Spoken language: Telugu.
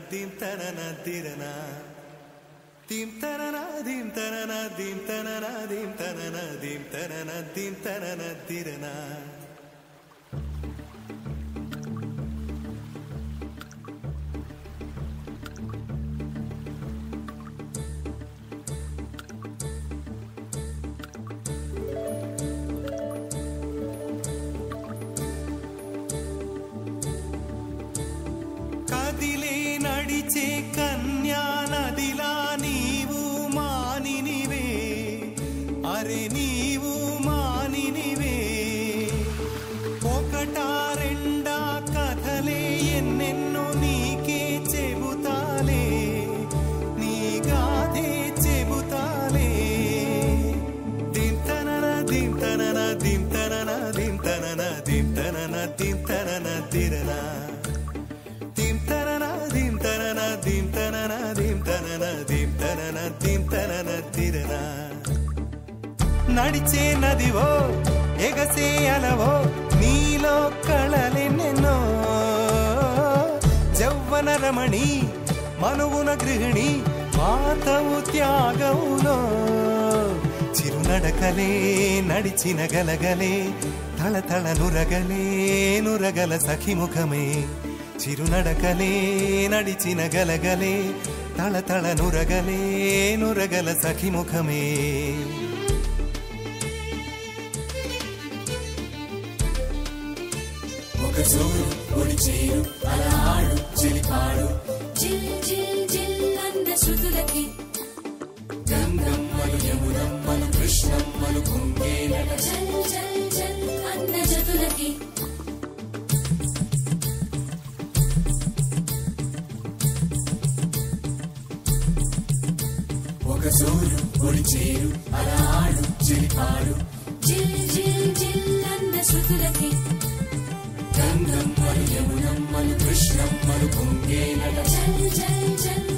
దీం తనన దిరనా దీం తనన దీం తనన దీం తనన దీం తనన దీం తనన దీం తనన దిరనా కదిలే నడిచే కన్యా నదిలా నీవు మానినివే అరే నీవు మానినివే ఒకటా రెండా కథలే ఎన్నెన్నో నీకే చెబుతాలే నీ గాథే చెబుతాలే దింతనన దింతనన దింతనన దింతనన దింతనన దింతనన దిరనా దిం తనన దిం తనన దిం తనన దిం తనన దిం తనన దిం తనన తిరనా నడిచే నదివో ఎగసే అలవో నీలో కళలెన్నెన్నో జౌవన రమణి మనువున గృహిణి మాతవు త్యాగములో చిరునడకలే నడిచిన గలగలే తళతళ నురగలే నురగల సఖిముఖమే చిరునడకలే నడిచిన గలగలే తళతళ నురగలే నురగల సఖిముఖమే ఒక జోరు ఒడి చేరు అలా ఆడు చెలిపాడు జిల్ జిల్ జిల్ అంద శృతులకి గంగమ్మలు యమునమ్మలు కృష్ణమ్మలు కుంగేనట జల్ జల్ జల్ అన్న జతులకి ఒక జోరు ఒడి చేరు అలా ఆడు చెలిపాడు జిల్ జిల్ జిల్ అన్న శృతులకి గంగమ్మలు యమునమ్మలు కృష్ణమ్మలు కుంగేనట జల్ జల్ జల్